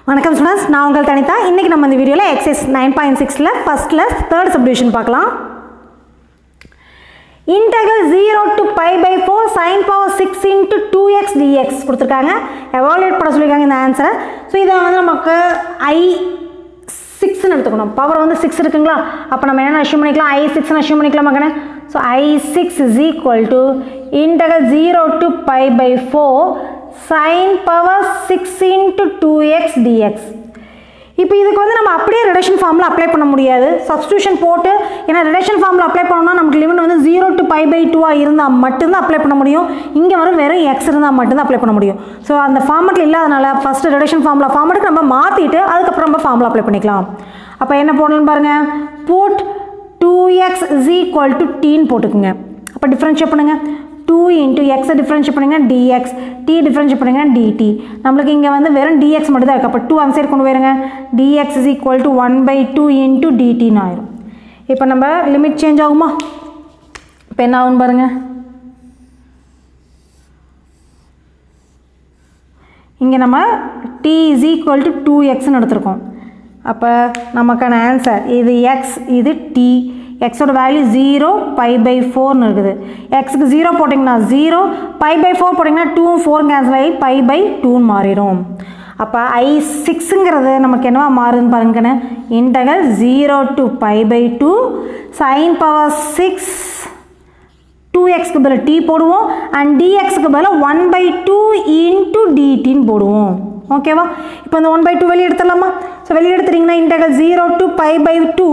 வணக்கம் ஸ்டூடெண்ட்ஸ் நான் உங்கள் தனிதா இன்றைக்கி நம்ம இந்த வீடியோவில் எக்ஸைஸ் நைன் பாயிண்ட் சிக்ஸில் ஃபஸ்ட்டில் தேர்ட் சப்டிவிஷன் பார்க்கலாம் integral zero to pi by four sine power six into two x dx கொடுத்துருக்காங்க எவாலுவேட் பண்ண சொல்லியிருக்காங்க இந்த ஆன்சரை ஸோ இதை வந்து நமக்கு ஐ சிக்ஸ்னு எடுத்துக்கணும் பவர் வந்து சிக்ஸ் இருக்குங்களா அப்போ நம்ம என்ன அஷ்யூம் பண்ணிக்கலாம் ஐ சிக்ஸ்னு அஷ்யூம் பண்ணிக்கலாம் மகனே so I six is equal to integral zero to pi by four sine power six into two x dx இப்போ இதுக்கு வந்து நம்ம அப்படியே ரிடக்ஷன் ஃபார்மில் அப்ளை பண்ண முடியாது சப்ஸ்டியூஷன் போட்டு ஏன்னா ரிடக்ஷன் ஃபார்மில் அப்ளை பண்ணோம்னா நமக்கு லிமிட் வந்து ஜீரோ டு பை பை டூவாக இருந்தால் மட்டும்தான் அப்ளை பண்ண முடியும் இங்கே வரும் வெறும் எக்ஸ் இருந்தால் மட்டும்தான் அப்ளை பண்ண முடியும் ஸோ அந்த ஃபார்மெட்டில் இல்லாதனால ஃபஸ்ட்டு ரிடக்ஷன் ஃபார்மில் ஃபார்மெட்டுக்கு நம்ம மாற்றிட்டு அதுக்கப்புறம் நம்ம ஃபார்மில் அப்ளை பண்ணிக்கலாம் அப்போ என்ன போடணும்னு பாருங்கள் put two x is equal to டீன்னு போட்டுக்குங்க அப்போ டிஃப்ரென்ஷியேட் பண்ணுங்கள் டூ இன்ட்டு எக்ஸை டிஃப்ரென்ஷியேட் பண்ணுங்க டிஎக்ஸ் டி டிஃப்ரென்ஷியேட் பண்ணுங்க டிடி நம்மளுக்கு இங்கே வந்து வெறும் டிஎக்ஸ் மட்டும் தான் இருக்குது அப்போ டூ அந்த சைடு கொண்டு போயிருங்க dx is equal to one by two into டிடின்னு ஆயிரும் இப்போ நம்ம லிமிட் சேஞ்ச் ஆகுமா இப்போ என்ன ஆகும் பாருங்கள் இங்கே நம்ம t is equal to two எக்ஸ்னு எடுத்திருக்கோம் அப்போ நமக்கான ஆன்சர் இது எக்ஸ் இது டி எக்ஸோட வேல்யூ ஜீரோ பை பை ஃபோர்னு இருக்குது எக்ஸுக்கு ஜீரோ போட்டிங்கன்னா ஜீரோ பை பை ஃபோர் போட்டிங்கன்னா டூ ஃபோர் கேன்சல் ஆகி பை பை டூன்னு மாறிடும் அப்போ ஐ சிக்ஸுங்கிறது நமக்கு என்னவா மாறுதுன்னு பாருங்கண்ணே integral zero to pi by two sine power six two எக்ஸ்க்கு பதில் டி போடுவோம் அண்ட் டிஎக்ஸுக்கு பதில் ஒன் பை டூ இன்ட்டு டிடின்னு போடுவோம் ஓகேவா இப்போ இந்த ஒன் பை டூ வெளியே எடுத்துடலாமா ஸோ வெளியே எடுத்துட்டிங்கன்னா integral zero to pi by two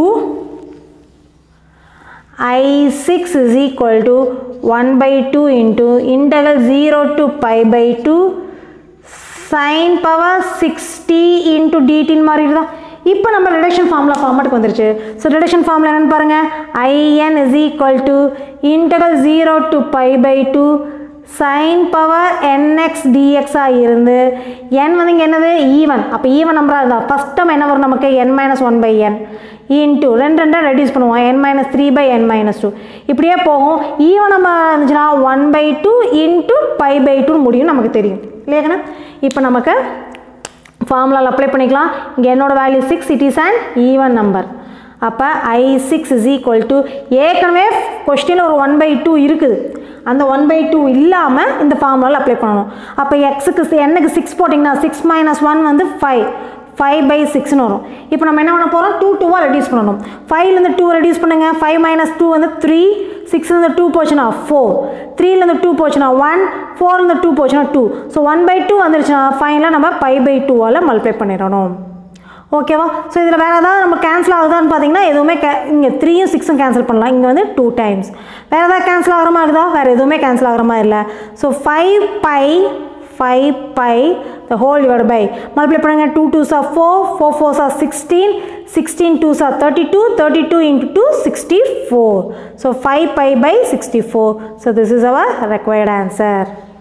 i6 is equal to 1 by 2 into integral 0 to pi by 2 sin power 60 into dt மாறிடுதா இப்போ நம்ம ரிடக்ஷன் ஃபார்முலா ஃபார்மேட்டுக்கு வந்துருச்சு ஸோ ரிடக்ஷன் ஃபார்முலா என்னன்னு பாருங்க I n is equal to integral zero to pi by two sine power n x டிஎக்ஸாக இருந்து n வந்து இங்கே என்னது ஈவன் அப்போ ஈவன் நம்பராக இருந்தால் ஃபஸ்ட் டைம் என்ன வரும் நமக்கு n minus one by n into ரெண்டு ரெண்டாக ரெடியூஸ் பண்ணுவோம் n minus three by n minus two இப்படியே போகும் ஈவன் நம்ம இருந்துச்சுன்னா one by two into pi by டூன்னு முடியும் நமக்கு தெரியும் இல்லையாங்கண்ணா இப்போ நமக்கு ஃபார்முலாவில் அப்ளை பண்ணிக்கலாம் இங்கே என்னோட value six it is and even number அப்போ I six is equal to ஏற்கனவே கொஸ்டினில் ஒரு ஒன் பை டூ இருக்குது அந்த ஒன் பை டூ இல்லாமல் இந்த ஃபார்முலாவில் அப்ளை பண்ணணும் அப்போ எக்ஸுக்கு என்னக்கு சிக்ஸ் போட்டிங்கன்னா சிக்ஸ் மைனஸ் ஒன் வந்து ஃபைவ் ஃபைவ் பை சிக்ஸ்னு வரும் இப்போ நம்ம என்ன பண்ண போகிறோம் டூ டூவாக ரெடியூஸ் பண்ணணும் ஃபைவ்லேருந்து டூ ரெடியூஸ் பண்ணுங்கள் ஃபைவ் மைனஸ் டூ வந்து த்ரீ சிக்ஸ்லேருந்து டூ போச்சுன்னா ஃபோர் த்ரீலேருந்து டூ போச்சுன்னா ஒன் ஃபோர்லேருந்து டூ போச்சுன்னா two so one by two வந்துருச்சுன்னா ஃபைனலாக நம்ம ஃபைவ் பை டூவால் மல்டிப்ளை பண்ணிடணும் ஓகேவா ஸோ இதில் வேறு ஏதாவது நம்ம கேன்சல் ஆகுதான்னு பார்த்தீங்கன்னா எதுவுமே கே இங்கே த்ரீயும் சிக்ஸும் கேன்சல் பண்ணலாம் இங்கே வந்து டூ டைம்ஸ் வேறு ஏதாவது கேன்சல் ஆகிற மாதிரி இருக்குதா வேறு எதுவுமே கேன்சல் ஆகிற மாதிரி இல்லை so five by five by the whole divide by multiply பண்ணுங்க டூ டூ சார் ஃபோர் ஃபோர் ஃபோர் சார் சிக்ஸ்டீன் சிக்ஸ்டீன் டூ சார் thirty two thirty two into two sixty four so five pi by sixty four so this is our required answer